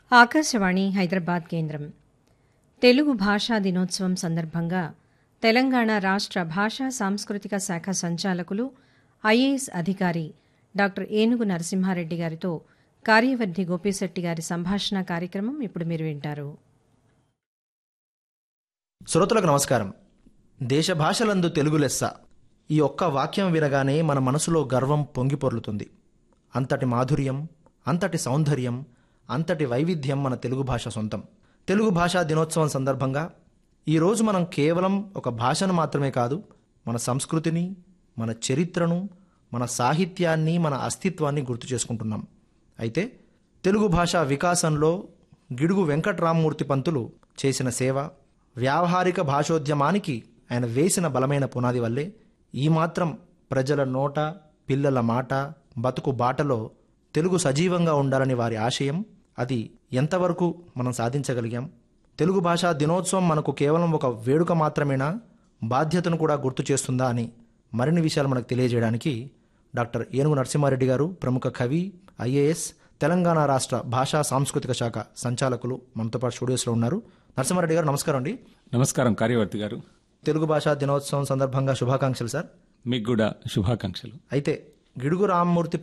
ఆకాశవాణి హైదరాబాద్ కేంద్రం తెలుగు భాషా దినోత్సవం సందర్భంగా తెలంగాణ రాష్ట్ర భాషా సాంస్కృతిక శాఖ సంచాలకులు ఐఏఎస్ అధికారి డాక్టర్ ఏనుగు నరసింహారెడ్డి గారితో కార్యవర్ధి గోపిశెట్టి గారి సంభాషణ కార్యక్రమం ఇప్పుడు మీరు వింటారు శ్రోతలకు నమస్కారం దేశ భాషలందు తెలుగు లెస్స ఈ ఒక్క వాక్యం వినగానే మన మనసులో గర్వం పొంగిపొర్లుతుంది అంతటి మాధుర్యం అంతటి సౌందర్యం అంతటి వైవిధ్యం మన తెలుగు భాష సొంతం తెలుగు భాషా దినోత్సవం సందర్భంగా ఈరోజు మనం కేవలం ఒక భాషను మాత్రమే కాదు మన సంస్కృతిని మన చరిత్రను మన సాహిత్యాన్ని మన అస్తిత్వాన్ని గుర్తు చేసుకుంటున్నాం అయితే తెలుగు భాష వికాసంలో గిడుగు వెంకట్రామమూర్తి పంతులు చేసిన సేవ వ్యావహారిక భాషోద్యమానికి ఆయన వేసిన బలమైన పునాది వల్లే ఈ మాత్రం ప్రజల నోట పిల్లల మాట బతుకు బాటలో తెలుగు సజీవంగా ఉండాలని వారి ఆశయం అది ఎంతవరకు మనం సాధించగలిగాం తెలుగు భాషా దినోత్సవం మనకు కేవలం ఒక వేడుక మాత్రమేనా బాధ్యతను కూడా గుర్తు చేస్తుందా అని మరిన్ని విషయాలు మనకు తెలియజేయడానికి డాక్టర్ ఏనుగు నరసింహారెడ్డి గారు ప్రముఖ కవి ఐఏఎస్ తెలంగాణ రాష్ట్ర భాషా సాంస్కృతిక శాఖ సంచాలకులు మనతో పాటు స్టూడియోస్లో ఉన్నారు నరసింహారెడ్డి గారు నమస్కారం అండి నమస్కారం కార్యవర్తి గారు తెలుగు భాషా దినోత్సవం సందర్భంగా శుభాకాంక్షలు సార్ మీకు కూడా శుభాకాంక్షలు అయితే గిడుగు రామ్మూర్తి